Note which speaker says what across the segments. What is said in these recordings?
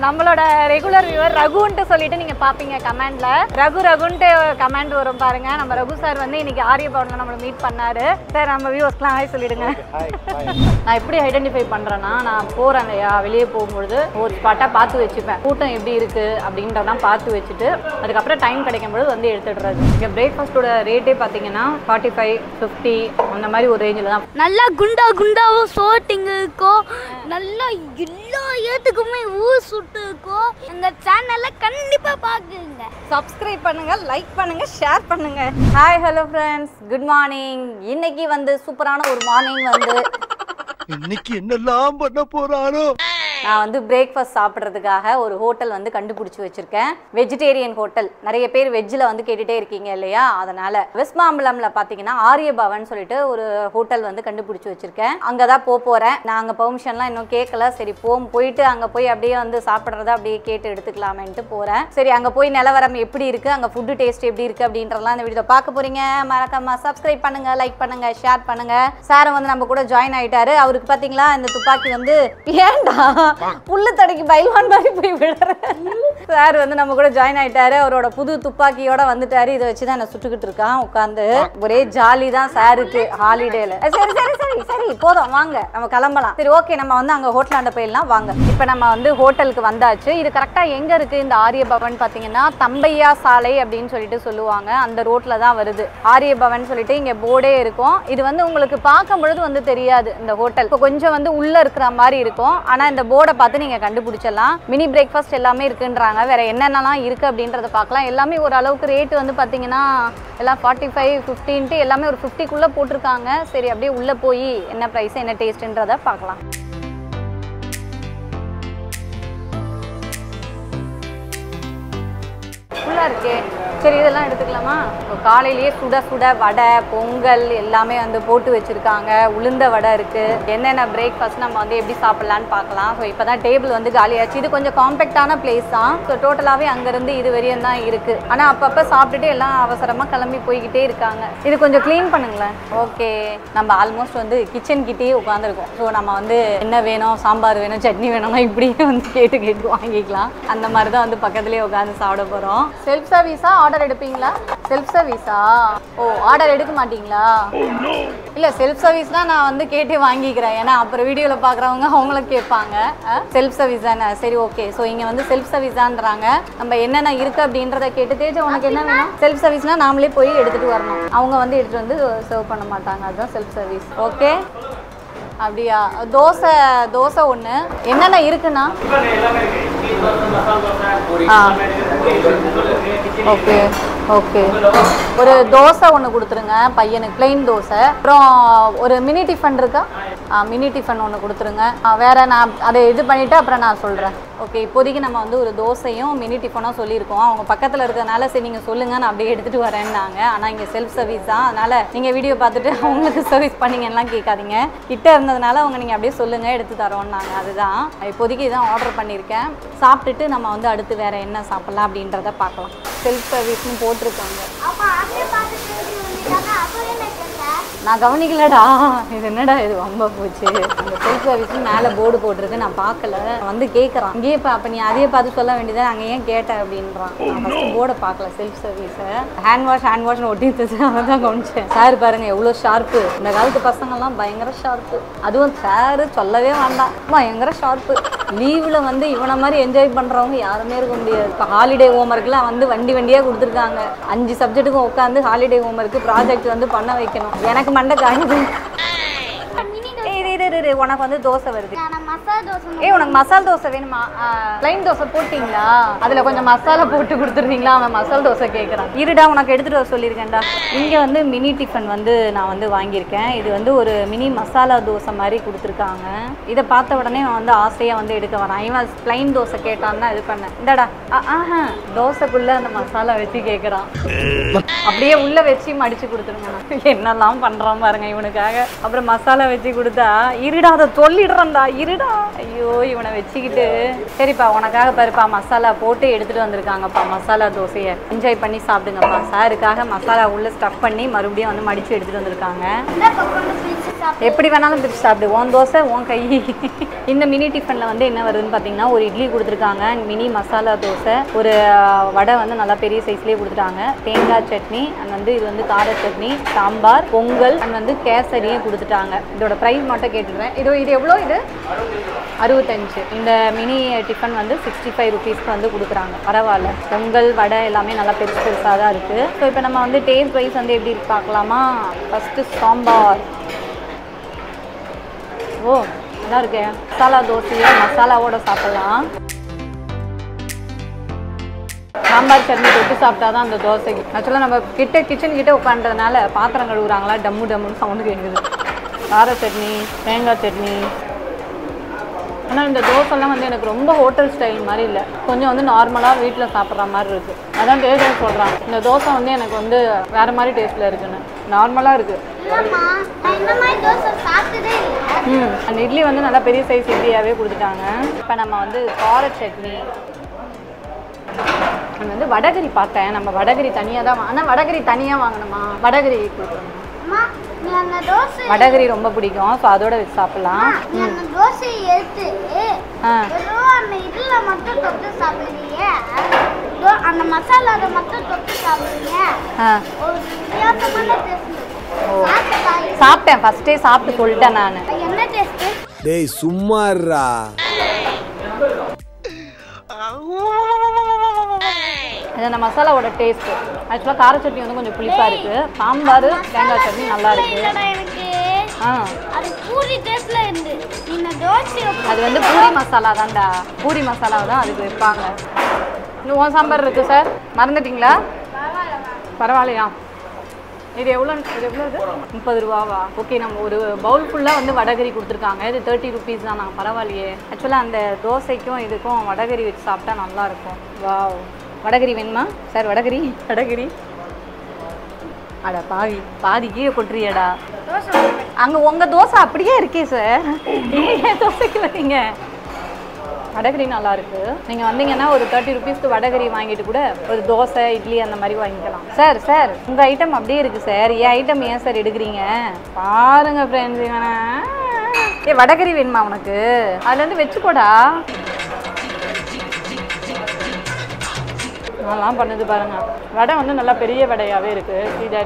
Speaker 1: நம்மளோட regular viewer ரகுன்ட்டு சொல்லிட்டு நீங்க பாப்பீங்க கமெண்ட்ல ரகு ரகுன்ட்டு கமெண்ட் வரும் பாருங்க நம்ம ரகு சார் வந்து இன்னைக்கு ஆரிய பவன்ல நம்மள மீட் பண்ணாரு சார் நம்ம வியூவர்ஸ்லாம் ஹாய் சொல்லிடுங்க நான் எப்படி ஐடென்டிஃபை பண்றேன்னா நான் போறேன் இல்லையா வெளியே போகும்பொழுது ஒரு ஸ்பாட்டா பார்த்து வச்சுப்பேன் கூட்டம் எப்படி இருக்கு அப்படின்றதான் பார்த்து வச்சுட்டு அதுக்கப்புறம் டைம் கிடைக்கும் பொழுது வந்து எடுத்துடுறது இங்கே பிரேக்ஃபாஸ்ட்டோட ரேட்டே பார்த்தீங்கன்னா ஃபார்ட்டி ஃபைவ் ஃபிஃப்டி அந்த மாதிரி ஒரு ரேஞ்சில் தான்
Speaker 2: நல்லா குண்டா குண்டாவும் சோட்டிங்க இருக்கும் நல்லா எல்லா ஏத்துக்குமே ஊர் சுட்டு இருக்கும் இந்த சேனல்ல கண்டிப்பா பாக்குங்க
Speaker 1: சப்ஸ்கிரைப் பண்ணுங்க லைக் பண்ணுங்க ஷேர் பண்ணுங்க hi hello friends good morning இன்னைக்கு வந்து சூப்பரான ஒரு மார்னிங் வந்து
Speaker 3: இன்னைக்கு என்னெல்லாம் பண்ண போறாரோ
Speaker 1: நான் வந்து பிரேக்ஃபாஸ்ட் சாப்பிட்றதுக்காக ஒரு ஹோட்டல் வந்து கண்டுபிடிச்சி வச்சிருக்கேன் வெஜிடேரியன் ஹோட்டல் நிறைய பேர் வெஜ்ஜில் வந்து கேட்டுட்டே இருக்கீங்க இல்லையா அதனால வெஸ்ட் மாம்பலம்ல பார்த்தீங்கன்னா ஆரிய பவன் சொல்லிட்டு ஒரு ஹோட்டல் வந்து கண்டுபிடிச்சி வச்சிருக்கேன் அங்கே தான் போக போகிறேன் நான் அங்கே பெர்மிஷன்லாம் இன்னும் கேட்கல சரி போம் போயிட்டு அங்கே போய் அப்படியே வந்து சாப்பிட்றத அப்படியே கேட்டு எடுத்துக்கலாமேன்ட்டு போகிறேன் சரி அங்கே போய் நிலவரம் எப்படி இருக்குது அங்கே ஃபுட்டு டேஸ்ட் எப்படி இருக்குது அப்படின்றலாம் இந்த வீடியோ பார்க்க போகிறீங்க மறக்காம சப்ஸ்கிரைப் பண்ணுங்க லைக் பண்ணுங்க ஷேர் பண்ணுங்க சார் வந்து நம்ம கூட ஜாயின் ஆயிட்டாரு அவருக்கு பார்த்தீங்களா இந்த துப்பாக்கி வந்து ஏன்டா புல்லு தடைக்கு பைல்வான் மாதிரி போய் விடுற சார் வந்து நம்ம கூட ஜாயின் ஆயிட்டாரு அவரோட புது துப்பாக்கியோட வந்துட்டாரு இதை வச்சு தான் என்ன சுட்டுக்கிட்டு இருக்கான் உட்காந்து ஒரே ஜாலி தான் சாருக்கு ஹாலிடேல சரி சரி சரி சரி போதும் வாங்க நம்ம கிளம்பலாம் சரி ஓகே நம்ம வந்து அங்க ஹோட்டலாண்ட போயிடலாம் வாங்க இப்போ நம்ம வந்து ஹோட்டலுக்கு வந்தாச்சு இது கரெக்டா எங்க இருக்கு இந்த ஆரிய பவன் பாத்தீங்கன்னா தம்பையா சாலை அப்படின்னு சொல்லிட்டு சொல்லுவாங்க அந்த ரோட்ல தான் வருது ஆரிய பவன் சொல்லிட்டு இங்க போர்டே இருக்கும் இது வந்து உங்களுக்கு பார்க்கும் பொழுது வந்து தெரியாது இந்த ஹோட்டல் இப்போ கொஞ்சம் வந்து உள்ள இருக்கிற மாதிரி இருக்கும் ஆனா இந்த போர்டை பார்த்து நீங்க கண்டுபிடிச்சிடலாம் மினி பிரேக்ஃபாஸ்ட் எல்லாமே இருக்குன்றாங்க வேற என்னென்னலாம் இருக்கு அப்படின்றத பார்க்கலாம் எல்லாமே ஒரு அளவுக்கு ரேட் வந்து பாத்தீங்கன்னா எல்லாம் ஃபார்ட்டி ஃபைவ் ஃபிஃப்டின்ட்டு எல்லாமே ஒரு ஃபிஃப்டிக்குள்ளே போட்டிருக்காங்க சரி அப்படியே உள்ளே போய் என்ன ப்ரைஸ் என்ன டேஸ்ட்டுன்றதை பார்க்கலாம் ஃபுல்லாக இருக்கே சரி இதெல்லாம் எடுத்துக்கலாமா இப்போ காலையிலேயே சுட சுட வடை பொங்கல் எல்லாமே வந்து போட்டு வச்சுருக்காங்க உளுந்த வடை இருக்குது என்னென்ன பிரேக்ஃபாஸ்ட் நம்ம வந்து எப்படி சாப்பிட்லான்னு பார்க்கலாம் ஸோ இப்போ தான் டேபிள் வந்து காலியாச்சு இது கொஞ்சம் காம்பேக்டான பிளேஸ் தான் ஸோ டோட்டலாகவே அங்கேருந்து இது வரையும் தான் இருக்குது ஆனால் அப்பப்போ சாப்பிட்டுட்டு எல்லாம் அவசரமாக கிளம்பி போய்கிட்டே இருக்காங்க இது கொஞ்சம் க்ளீன் பண்ணுங்களேன் ஓகே நம்ம ஆல்மோஸ்ட் வந்து கிச்சன் கிட்டேயே உட்காந்துருக்கோம் ஸோ நம்ம வந்து என்ன வேணும் சாம்பார் வேணும் சட்னி வேணும்னா இப்படியே வந்து கேட்டு கேட்டு வாங்கிக்கலாம் அந்த மாதிரி தான் வந்து பக்கத்துலேயே உட்காந்து சாப்பிட போகிறோம் செல்ஃப் சர்வீஸா ஆர்டர் எடுப்பீங்களா செல்ஃப் சர்வீஸா ஓ ஆர்டர் எடுக்க மாட்டீங்களா இல்ல செல்ஃப் சர்வீஸ்னா நான் வந்து கேட்டே வாங்கிக்கிறேன் ஏன்னா அப்புறம் வீடியோல பாக்குறவங்க அவங்களும் கேட்பாங்க செல்ஃப் சர்வீஸ் தானே சரி ஓகே ஸோ இங்க வந்து செல்ஃப் சர்வீஸ் தான்றாங்க நம்ம என்னென்ன இருக்கு அப்படின்றத கேட்டு தேஜ உனக்கு என்ன வேணும் செல்ஃப் சர்வீஸ்னா நாமளே போய் எடுத்துட்டு வரணும் அவங்க வந்து எடுத்துட்டு வந்து சர்வ் பண்ண மாட்டாங்க அதுதான் செல்ஃப் சர்வீஸ் ஓகே அப்படியா தோசை தோசை ஒன்று என்னென்ன இருக்குண்ணா ஆ ஓகே ஓகே ஒரு தோசை ஒன்று கொடுத்துருங்க பையனுக்கு பிளெயின் தோசை அப்புறம் ஒரு மினி டிஃபன் இருக்கா ஆ மினி டிஃபன் ஒன்று கொடுத்துருங்க ஆ, வேற நான் அதை இது பண்ணிவிட்டு அப்புறம் நான் சொல்கிறேன் ஓகே இப்போதைக்கு நம்ம வந்து ஒரு தோசையும் மினி டிஃபனும் சொல்லியிருக்கோம் அவங்க பக்கத்தில் இருக்கிறதுனால சரி நீங்கள் சொல்லுங்கள் நான் அப்படியே எடுத்துகிட்டு வரேன்னாங்க ஆனால் இங்கே செல்ஃப் சர்வீஸ் தான் அதனால் நீங்கள் வீடியோ பார்த்துட்டு அவங்களுக்கு சர்வீஸ் பண்ணீங்கலாம் கேட்காதீங்க கிட்ட இருந்ததுனால அவங்க நீங்கள் அப்படியே சொல்லுங்கள் எடுத்து தரோன்னாங்க அதுதான் இப்போதைக்கு இதான் ஆர்டர் பண்ணியிருக்கேன் சாப்பிட்டுட்டு நம்ம வந்து அடுத்து வேற என்ன சாப்பிட்லாம் அப்படின்றத பார்க்கலாம் செல்ஃப் சர்வீஸ்னு போட்டிருக்காங்க
Speaker 2: அப்ப அப்படியே பார்த்துட்டு வந்துட்டாங்க அப்புறம் என்ன கேட்ட
Speaker 1: நான் கவனிக்கலடா இது என்னடா இது வம்ப போச்சு அந்த செல்ஃப் சர்வீஸ் மேலே போர்டு போட்டிருக்கு நான் பார்க்கல வந்து கேட்குறான் இங்கேயே இப்போ அப்போ நீ அதையே பார்த்து சொல்ல வேண்டியது அங்கே ஏன் கேட்ட அப்படின்றான் நான் ஃபஸ்ட்டு போர்டை பார்க்கல செல்ஃப் சர்வீஸை ஹேண்ட் வாஷ் ஹேண்ட் வாஷ்னு ஒட்டி இருந்துச்சு அதை தான் கவனிச்சேன் சார் பாருங்க எவ்வளோ ஷார்ப்பு இந்த காலத்து பசங்கள்லாம் பயங்கர ஷார்ப்பு அதுவும் சார் சொல்லவே வேண்டாம் பயங்கர ஷார்ப்பு லீவில் வந்து இவனை மாதிரி என்ஜாய் பண்ணுறவங்க யாருமே இருக்க முடியாது இப்போ ஹாலிடே ஹோம்ஒர்க்லாம் வந்து வண்டி வண்டியாக கொடுத்துருக்காங்க அஞ்சு சப்ஜெக்ட்டுக்கும் உட்காந்து ஹாலிடே ஹோம்ஒர்க்கு ப்ராஜெக்ட் வந்து பண்ண வைக்கணும் எனக்கு மண்டை காயுது
Speaker 2: மினி
Speaker 1: ஏய் இரு, இரு, இரு, இரு, உனக்கு வந்து தோசை வருது
Speaker 2: நான் மசாலா தோசை
Speaker 1: ஏய் உனக்கு மசால் தோசை வேணுமா ப்ளைன் தோசை போட்டிங்களா அதில் கொஞ்சம் மசாலா போட்டு கொடுத்துருந்தீங்களா அவன் மசால் தோசை கேட்குறான் இருடா உனக்கு எடுத்துகிட்டு வர சொல்லியிருக்கேன்டா இங்கே வந்து மினி டிஃபன் வந்து நான் வந்து வாங்கியிருக்கேன் இது வந்து ஒரு மினி மசாலா தோசை மாதிரி கொடுத்துருக்காங்க இதை பார்த்த உடனே அவன் வந்து ஆசையாக வந்து எடுக்க வரான் இவன் ப்ளைன் தோசை கேட்டான் தான் இது பண்ணேன் இந்தடா ஆ- ஆஹா தோசைக்குள்ளே அந்த மசாலா வச்சு கேட்குறான் அப்படியே உள்ள வச்சு மடிச்சு கொடுத்துருங்க என்னெல்லாம் பண்றான் பாருங்க இவனுக்காக அப்புறம் மசாலா வச்சு கொடுத்தா இருடா அதை சொல்லிடுறேன்டா இருடா ஐயோ இவனை வச்சுக்கிட்டு சரிப்பா உனக்காக பாருப்பா மசாலா போட்டு எடுத்துட்டு வந்திருக்காங்கப்பா மசாலா தோசையை என்ஜாய் பண்ணி சாப்பிடுங்கப்பா சாருக்காக மசாலா உள்ள ஸ்டஃப் பண்ணி மறுபடியும் வந்து மடிச்சு எடுத்துட்டு வந்திருக்காங்க
Speaker 2: இந்த பக்கம் ஃப்ரிட்ஜ் சாப்பிடு
Speaker 1: எப்படி வேணாலும் பிரிச்சு சாப்பிடு உன் தோசை உன் கை இந்த மினி டிஃபனில் வந்து என்ன வருதுன்னு பார்த்தீங்கன்னா ஒரு இட்லி கொடுத்துருக்காங்க மினி மசாலா தோசை ஒரு அஹ், வடை வந்து நல்லா பெரிய சைஸ்லேயே கொடுத்துட்டாங்க தேங்காய் சட்னி அண்ட் வந்து இது வந்து கார சட்னி சாம்பார் பொங்கல் அண்ட் வந்து கேசரியும் கொடுத்துட்டாங்க இதோட ப்ரைஸ் மட்டும் கேட்டுடுறேன் இது இது எவ்வளோ இது அறுபத்தஞ்சு இந்த மினி டிஃபன் வந்து சிக்ஸ்டி ஃபைவ் ருபீஸ்க்கு வந்து கொடுக்குறாங்க பரவாயில்ல பொங்கல் வடை எல்லாமே நல்லா பெருசு பெருசாக தான் இருக்குது ஸோ இப்போ நம்ம வந்து டேஸ்ட் வைஸ் வந்து எப்படி இருக்கு பார்க்கலாமா ஃபஸ்ட்டு சாம்பார் ஓ நல்லா இருக்கே மசாலா தோசையை மசாலாவோட சாப்பிடலாம் சாம்பார் சட்னி தொட்டு சாப்பிட்டா தான் அந்த தோசைக்கு ஆக்சுவலாக நம்ம கிட்ட கிச்சன் கிட்ட உட்காந்துறதுனால பாத்திரம் கழுவுறாங்களா டம்மு டம்முன்னு சவுண்டு கேட்குது கார சட்னி தேங்காய் சட்னி ஆனால் இந்த தோசைலாம் வந்து எனக்கு ரொம்ப ஹோட்டல் ஸ்டைல் மாதிரி இல்லை கொஞ்சம் வந்து நார்மலாக வீட்டில் சாப்பிட்ற மாதிரி இருக்குது அதான் டேஸ்ட் சொல்கிறான் இந்த தோசை வந்து எனக்கு வந்து வேறு மாதிரி டேஸ்ட்டில் இருக்குன்னு நார்மலாக இருக்குது
Speaker 2: இல்லம்மா நான் இந்த மாதிரி தோசை சாப்பிட்டதே இல்லை
Speaker 1: ம் அந்த இட்லி வந்து நல்லா பெரிய சைஸ் இட்லியாகவே கொடுத்துட்டாங்க இப்போ நம்ம வந்து கார சட்னி நான் வந்து வடகரி பார்த்தேன் நம்ம வடகரி தனியாக தான் ஆனால் வடகரி தனியாக வாங்கணுமா வடகரி கொடுக்கணும்
Speaker 2: அம்மா நீ அந்த தோசை
Speaker 1: வடகரி ரொம்ப பிடிக்கும் ஸோ அதோட வச்சு சாப்பிட்லாம்
Speaker 2: நீ அந்த தோசையை எடுத்து
Speaker 1: ஆ
Speaker 2: வெறும் அந்த இதுல மட்டும் தொட்டு சாப்பிடுறீங்க தோ- அந்த மசாலாவை மட்டும் தொட்டு சாப்பிடுறீங்க
Speaker 1: ஆ
Speaker 2: ஒரு வித்தியாசமான டேஸ்ட் சாப்பிட்டா
Speaker 1: சாப்பிட்டேன் ஃபஸ்ட்டே சாப்பிட்டு சொல்லிட்டேன் நான்
Speaker 2: என்ன டேஸ்ட்
Speaker 4: டேய் சும்மாறா
Speaker 1: இது அந்த மசாலாவோட டேஸ்ட்டு ஆக்சுவலாக கார சட்னி வந்து கொஞ்சம் புளிப்பாக இருக்குது சாம்பார் தேங்காய் சட்னி நல்லா இருக்கு
Speaker 2: இல்லடா எனக்கு
Speaker 1: ஆ
Speaker 2: அது பூரி டேஸ்ட்ல இருந்து நீ இந்த தோசையை
Speaker 1: அது வந்து பூரி மசாலா தான்டா பூரி மசாலாவை தான் அதுக்கு வைப்பாங்க இன்னும் உன் சாம்பார் இருக்குது சார் மறந்துட்டீங்களா பரவாயில்லையா இது எவ்வளோ இது எவ்வளோ இது முப்பது ரூபாவா ஓகே நம்ம ஒரு பவுல் ஃபுல்லாக வந்து வடகரி கொடுத்துருக்காங்க இது தேர்ட்டி ருபீஸ் தான் நான் பரவாயில்லையே ஆக்சுவலாக அந்த தோசைக்கும் இதுக்கும் வடகரி வச்சு சாப்பிட்டா நல்லா இருக்கும் வாவ் வடகரி வேணுமா சார் வடகரி வடகரி அட பாவி பாதி கீழே கொட்டுறியடா அங்கே உங்கள் தோசை அப்படியே இருக்கே சார் நீங்க ஏன் தோசைக்கு வரீங்க வடகரி நல்லா இருக்கு நீங்கள் வந்தீங்கன்னா ஒரு தேர்ட்டி ருபீஸ்க்கு வடகரி வாங்கிட்டு கூட ஒரு தோசை இட்லி அந்த மாதிரி வாங்கிக்கலாம் சார் சார் உங்கள் ஐட்டம் அப்படியே இருக்கு சார் என் ஐட்டம் ஏன் சார் எடுக்கிறீங்க பாருங்க ஃப்ரெண்ட்ஸ் இவனை ஏ வடகரி வேணுமா உனக்கு அதுலேருந்து வச்சுக்கோடா அதெல்லாம் பண்ணுது பாருங்க வடை வந்து நல்லா பெரிய வடையாவே இருக்கு see that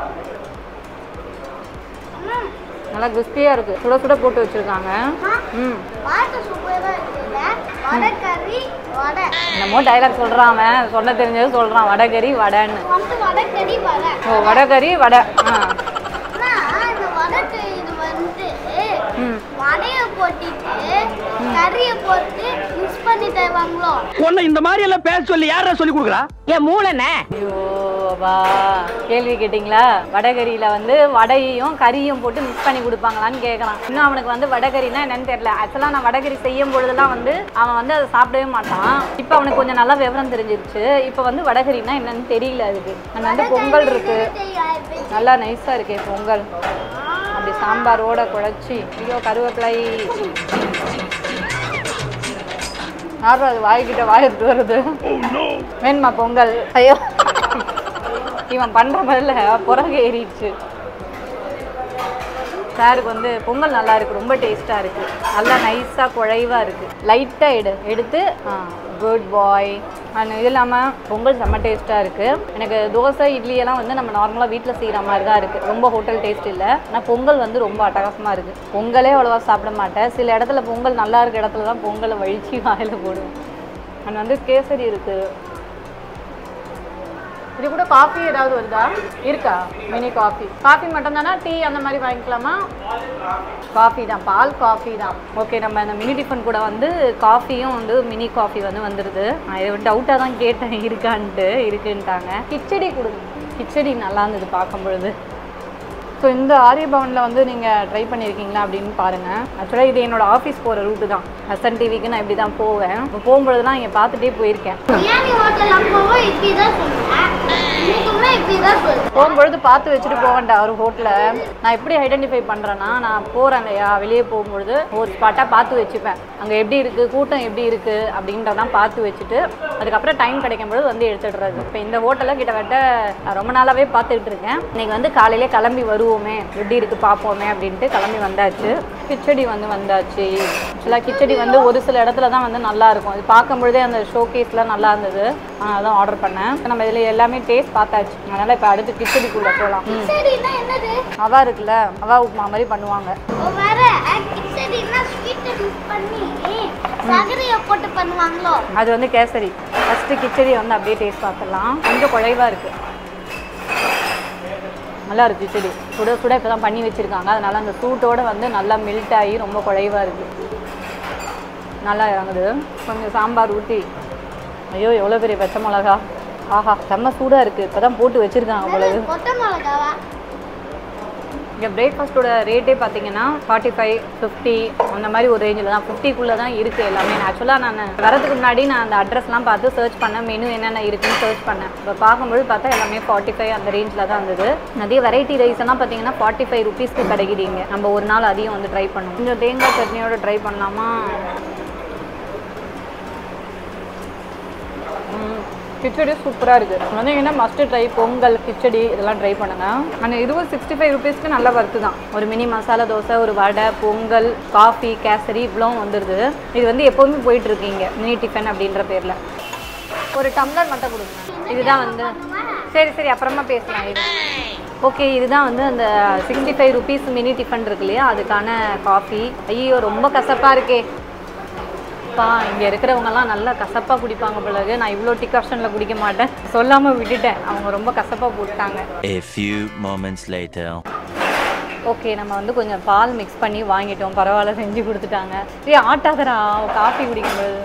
Speaker 1: நல்லா கிறிஸ்பியாக இருக்கு சுட சுட போட்டு வச்சிருக்காங்க ம்
Speaker 2: பார்க்க சூப்பரா இருக்குல்ல வடை கறி வடை
Speaker 1: என்னமோ டைலாக் சொல்கிறான் அவன் சொல்ல தெரிஞ்சது சொல்கிறான் வடகரி வடைன்னு
Speaker 2: வந்து வடை கறி வடை
Speaker 1: ஓ வடகரி வடை ஆ
Speaker 2: ஆனா இந்த வடை க- இது வந்து
Speaker 1: ம்
Speaker 2: வடையை போட்டுட்டு கறியை போட்டு மிக்ஸ் பண்ணி தருவாங்களோ
Speaker 5: உன்னை இந்த மாதிரி எல்லாம் பேச சொல்லி யாரா சொல்லி கொடுக்குறா என் மூளைண்ணே
Speaker 1: ஐயோ வா கேள்வி கேட்டிங்களா வடகரியில் வந்து வடையையும் கறியும் போட்டு மிக்ஸ் பண்ணி கொடுப்பாங்களான்னு கேட்குறான் இன்னும் அவனுக்கு வந்து வடகரினா என்னன்னு தெரியல ஆக்சுவலாக நான் வடகரி செய்யும் பொழுதெல்லாம் வந்து அவன் வந்து அதை சாப்பிடவே மாட்டான் இப்போ அவனுக்கு கொஞ்சம் நல்லா விவரம் தெரிஞ்சிருச்சு இப்போ வந்து வடகரினா என்னன்னு தெரியல அதுக்கு அது வந்து பொங்கல் இருக்கு நல்லா நைஸாக இருக்கே பொங்கல் அப்படி சாம்பாரோட குழச்சி ஐயோ கருவேப்பிலை யாரும் அது வாய்கிட்ட வாய் எடுத்து வருது வேணுமா பொங்கல் ஐயோ இவன் பண்ற மாதிரில புறகு ஏறிடுச்சு சாருக்கு வந்து பொங்கல் நல்லா இருக்கு ரொம்ப டேஸ்டா இருக்கு நல்லா நைஸா குழைவா இருக்கு லைட்டா எடு எடுத்து குட் பாய் அண்ட் இது இல்லாமல் பொங்கல் செம்ம டேஸ்ட்டாக இருக்குது எனக்கு தோசை இட்லி எல்லாம் வந்து நம்ம நார்மலாக வீட்டில் செய்கிற மாதிரி தான் இருக்குது ரொம்ப ஹோட்டல் டேஸ்ட் இல்லை ஆனால் பொங்கல் வந்து ரொம்ப அட்டகாசமாக இருக்குது பொங்கலே அவ்வளோவா சாப்பிட மாட்டேன் சில இடத்துல பொங்கல் நல்லா இருக்க இடத்துல தான் பொங்கலை வழிச்சு வாயில் போடுவேன் அண்ட் வந்து கேசரி இருக்குது இது கூட காஃபி ஏதாவது வருதா இருக்கா மினி காஃபி காஃபி மட்டும் தானா டீ அந்த மாதிரி வாங்கிக்கலாமா காஃபி தான் பால் காஃபி தான் ஓகே நம்ம இந்த மினி டிஃபன் கூட வந்து காஃபியும் வந்து மினி காஃபி வந்து வந்துடுது நான் இது டவுட்டாக தான் கேட்டேன் இருக்கான்ட்டு இருக்குன்ட்டாங்க கிச்சடி கொடுங்க கிச்சடி நல்லா இருந்தது பார்க்கும் பொழுது ஸோ இந்த ஆரிய பவனில் வந்து நீங்கள் ட்ரை பண்ணியிருக்கீங்களா அப்படின்னு பாருங்கள் ஆக்சுவலாக இது என்னோட ஆஃபீஸ் போகிற ரூட்டு தான் ஹசன் டிவிக்கு நான் இப்படி தான் போவேன் இப்போ போகும்பொழுதுலாம் இங்கே பார்த்துட்டே போயிருக்கேன்
Speaker 2: பிரியாணி ஹோட்டல் அப்போவும் இப்படி தான் சொன்னேன் இதுக்குமே இப்படிதான் சொல்லு
Speaker 1: போகும்பொழுது பார்த்து வச்சுட்டு போக வேண்டாம் ஒரு ஹோட்டலில் நான் எப்படி ஐடென்டிஃபை பண்ணுறேன்னா நான் போகிறேன் இல்லையா வெளியே போகும்பொழுது ஒரு ஸ்பாட்டாக பார்த்து வச்சுப்பேன் அங்கே எப்படி இருக்குது கூட்டம் எப்படி இருக்குது அப்படின்றதான் பார்த்து வச்சுட்டு அதுக்கப்புறம் டைம் கிடைக்கும் பொழுது வந்து எடுத்துடுறது இப்போ இந்த ஹோட்டலில் கிட்டத்தட்ட நான் ரொம்ப நாளாகவே பார்த்துக்கிட்டு இருக்கேன் இன்னைக்கு வந்து காலையிலே கிளம்பி வருவோமே எப்படி இருக்குது பார்ப்போமே அப்படின்ட்டு கிளம்பி வந்தாச்சு கிச்சடி வந்து வந்தாச்சு ஆக்சுவலாக கிச்சடி வந்து ஒரு சில இடத்துல தான் வந்து நல்லா இருக்கும் அது பார்க்கும் பொழுதே அந்த ஷோ கேஸ்லாம் நல்லா இருந்தது அதனால தான் ஆர்டர் பண்ணேன் நம்ம இதில் எல்லாமே டேஸ்ட் பார்த்தாச்சு அதனால் இப்போ அடுத்து கிச்சடிக்குள்ளே போகலாம்
Speaker 2: சரின்னா என்னது
Speaker 1: அவா இருக்குல்ல அவா உப்புமா மாதிரி பண்ணுவாங்க
Speaker 2: ஓ, வேற சரின்னா ஸ்வீட்டை மிக்ஸ் பண்ணி சர்க்கரையை போட்டு பண்ணுவாங்களோ
Speaker 1: அது வந்து கேசரி ஃபஸ்ட்டு கிச்சடி வந்து அப்படியே டேஸ்ட் பார்த்துடலாம் கொஞ்சம் குழைவாக இருக்குது நல்லா இருக்கு கிச்சடி சுட சுட இப்போ தான் பண்ணி வச்சுருக்காங்க அதனால அந்த சூட்டோட வந்து நல்லா மெல்ட் ஆகி ரொம்ப குழைவாக இருக்குது நல்லா இறங்குது கொஞ்சம் சாம்பார் ஊற்றி ஐயோ எவ்வளோ பெரிய பச்சை மிளகா ஆஹா செம்ம சூடாக இருக்குது இப்போ தான் போட்டு வச்சுருக்காங்க பொழுது
Speaker 2: கொட்டை மிளகாவா
Speaker 1: இங்கே பிரேக்ஃபாஸ்ட்டோட ரேட்டே பார்த்தீங்கன்னா ஃபார்ட்டி ஃபைவ் ஃபிஃப்டி அந்த மாதிரி ஒரு ரேஞ்சில் தான் ஃபிஃப்டிக்குள்ளே தான் இருக்குது எல்லாமே ஆக்சுவலாக நான் வரதுக்கு முன்னாடி நான் அந்த அட்ரஸ்லாம் பார்த்து சர்ச் பண்ணேன் மெனு என்னென்ன இருக்குன்னு சர்ச் பண்ணேன் இப்போ பார்க்கும்போது பார்த்தா எல்லாமே ஃபார்ட்டி ஃபைவ் அந்த ரேஞ்சில் தான் இருந்தது நிறைய வெரைட்டி ரைஸ் எல்லாம் பார்த்தீங்கன்னா ஃபார்ட்டி ஃபைவ் ருபீஸ்க்கு கிடைக்குதுங்க நம்ம ஒரு நாள் அதையும் வந்து ட்ரை பண்ணோம் கொஞ்சம் தேங்காய் சட்னியோட ட்ரை பண்ணலாமா ம், கிச்சடி சூப்பராக இருக்குது வந்தீங்கன்னா மஸ்ட் ட்ரை பொங்கல் கிச்சடி இதெல்லாம் ட்ரை பண்ணுங்க ஆனால் இருபது சிக்ஸ்டி ஃபைவ் ருபீஸ்க்கு நல்ல வர்த்து தான் ஒரு மினி மசாலா தோசை ஒரு வடை பொங்கல் காஃபி கேசரி இவ்வளோ வந்துடுது இது வந்து எப்போவுமே போயிட்டு இருக்கீங்க மினி டிஃபன் அப்படின்ற பேரில் ஒரு டம்ளர் மட்டும் கொடுங்க இதுதான் வந்து சரி சரி அப்புறமா பேசலாம் இது ஓகே இதுதான் வந்து அந்த sixty five rupees mini tiffin இருக்கு இல்லையா அதுக்கான காஃபி ஐயோ ரொம்ப கசப்பாக இருக்கே அப்பா இங்கே இருக்கிறவங்கலாம் நல்லா கசப்பாக குடிப்பாங்க பிறகு நான் இவ்வளோ டிகாப்ஷனில் குடிக்க மாட்டேன் சொல்லாமல் விட்டுட்டேன் அவங்க ரொம்ப கசப்பாக போட்டாங்க
Speaker 6: A few moments later.
Speaker 1: Okay நம்ம வந்து கொஞ்சம் பால் மிக்ஸ் பண்ணி வாங்கிட்டோம் பரவாயில்ல செஞ்சு கொடுத்துட்டாங்க சரி ஆட்டாதரா காஃபி குடிக்கும்போது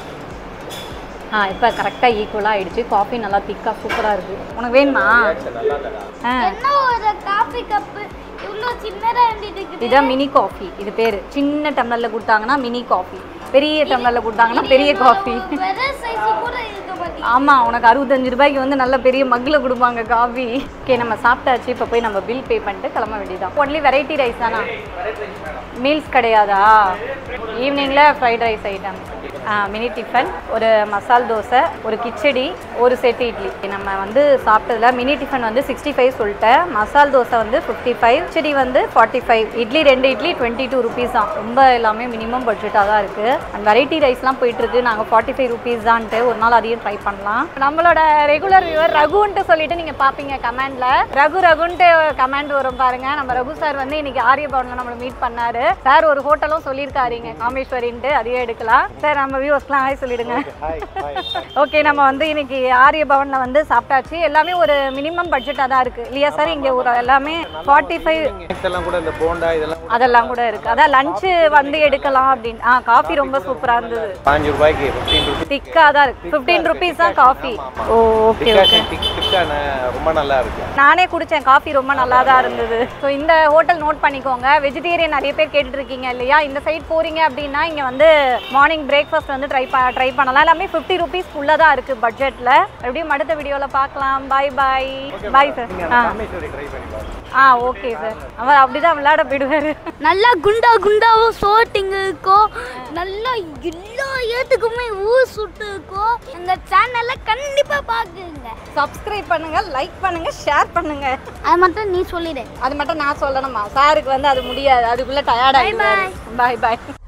Speaker 1: ஆ இப்போ கரெக்டாக ஈக்குவலாக ஆயிடுச்சு காஃபி நல்லா திக்காக சூப்பராக இருக்குது உனக்கு வேணுமா ஆ
Speaker 2: என்ன ஒரு காஃபி கப்பு இவ்வளோ சின்னதா இருந்துட்டு
Speaker 1: இதான் மினி காஃபி இது பேர் சின்ன டம்ளரில் கொடுத்தாங்கன்னா மினி காஃபி பெரிய டம்ளரில் கொடுத்தாங்கன்னா பெரிய காஃபி
Speaker 2: பெரிய சைஸ் கூட இருக்க மாட்டேங்குது
Speaker 1: ஆமாம் உனக்கு அறுபத்தஞ்சு ரூபாய்க்கு வந்து நல்ல பெரிய மக்கில் கொடுப்பாங்க காஃபி ஓகே நம்ம சாப்பிட்டாச்சு இப்போ போய் நம்ம பில் பே பண்ணிட்டு கிளம்ப வேண்டியதான் ஒன்லி வெரைட்டி ரைஸ் தானா மீல்ஸ் கிடையாதா ஈவினிங்கில் fried rice item mini tiffin ஒரு மசால் தோசை ஒரு கிச்சடி ஒரு செட் இட்லி நம்ம வந்து சாப்பிட்டதுல மினி டிஃபன் வந்து சிக்ஸ்டி ஃபைவ் சொல்லிட்டேன் மசால் தோசை வந்து ஃபிஃப்டி ஃபைவ் கிச்சடி வந்து ஃபார்ட்டி ஃபைவ் இட்லி ரெண்டு இட்லி டுவெண்ட்டி டூ ருபீஸ் தான் ரொம்ப எல்லாமே மினிமம் பட்ஜெட்டாக தான் இருக்குது அண்ட் வெரைட்டி ரைஸ்லாம் போயிட்டு இருக்கு நாங்கள் ஃபார்ட்டி ஃபைவ் ருபீஸ் தான்ட்டு ஒரு நாள் அதையும் ட்ரை பண்ணலாம் நம்மளோட ரெகுலர் வியூவர் ரகுன்ட்டு சொல்லிட்டு நீங்கள் பார்ப்பீங்க கமெண்ட்ல ரகு ரகுன்ட்டு கமெண்ட் வரும் பாருங்க நம்ம ரகு சார் வந்து இன்னைக்கு ஆரியபவனில் நம்மளை மீட் பண்ணாரு சார் ஒரு ஹோட்டலும் சொல்லியிருக்காருங்க காமேஸ்வரின்ட்டு அதையே எடுக்கலாம் சார் நம்ம வியூவர்ஸ்லாம் ஹாய் சொல்லிடுங்க ஓகே நம்ம வந்து இன்னைக்கு ஆரிய பவன்ல வந்து சாப்பிட்டாச்சு எல்லாமே ஒரு மினிமம் பட்ஜெட்டாக தான் இருக்கு இல்லையா சார் இங்கே ஒரு எல்லாமே ஃபார்ட்டி ஃபைவ்
Speaker 7: எல்லாம் கூட இந்த போண்டா இதெல்லாம்
Speaker 1: அதெல்லாம் கூட இருக்கு அதான் லஞ்சு வந்து எடுக்கலாம் அப்படின்னு ஆ காஃபி ரொம்ப சூப்பராக இருந்தது
Speaker 7: பாஞ்சு ரூபாய்க்கு ஃபிஃப்டீன் ருபீஸ்
Speaker 1: திக்காக தான் இருக்கு ஃபிஃப்டீன் ருபீஸ் தான் காஃபி ஓ ஓகே ஓகே
Speaker 7: டிக்கான ரொம்ப நல்லா இருக்கு
Speaker 1: நானே குடித்தேன் காஃபி ரொம்ப நல்லா தான் இருந்தது ஸோ இந்த ஹோட்டல் நோட் பண்ணிக்கோங்க வெஜிடேரியன் நிறைய பேர் கேட்டுட்டு இருக்கீங்க இல்லையா இந்த சைட் போறீங்க அப்படின்னா இங்கே வந்து மார்னிங் பிரேக்ஃபாஸ்ட் வந்து ட்ரை ட்ரை பண்ணலாம் எல்லாமே ஃபிஃப்டி ருபீஸ்க்குள்ளே தான் இருக்குது பட்ஜெட்டில் எப்படியும் அடுத்த வீடியோவில் பார்க்கலாம் பாய் பாய் பாய் சார் ஆ
Speaker 7: ராமேஸ்வரி ட்ரை பண்ணி பாருங்க
Speaker 1: ஆ ஓகே சார் அவர் அப்படிதான் விளையாட போயிடுவார்
Speaker 2: நல்லா குண்டா குண்டாவும் சோட்டிங்க இருக்கும் நல்லா எல்லா ஏத்துக்குமே ஊர் சுட்டு இருக்கும் இந்த சேனலை கண்டிப்பா பாக்குங்க
Speaker 1: சப்ஸ்கிரைப் பண்ணுங்க லைக் பண்ணுங்க ஷேர் பண்ணுங்க
Speaker 2: அது மட்டும் நீ சொல்லிடு
Speaker 1: அது மட்டும் நான் சொல்லணுமா சாருக்கு வந்து அது முடியாது அதுக்குள்ள டயர்ட் ஆகிடுவாரு பாய் பாய்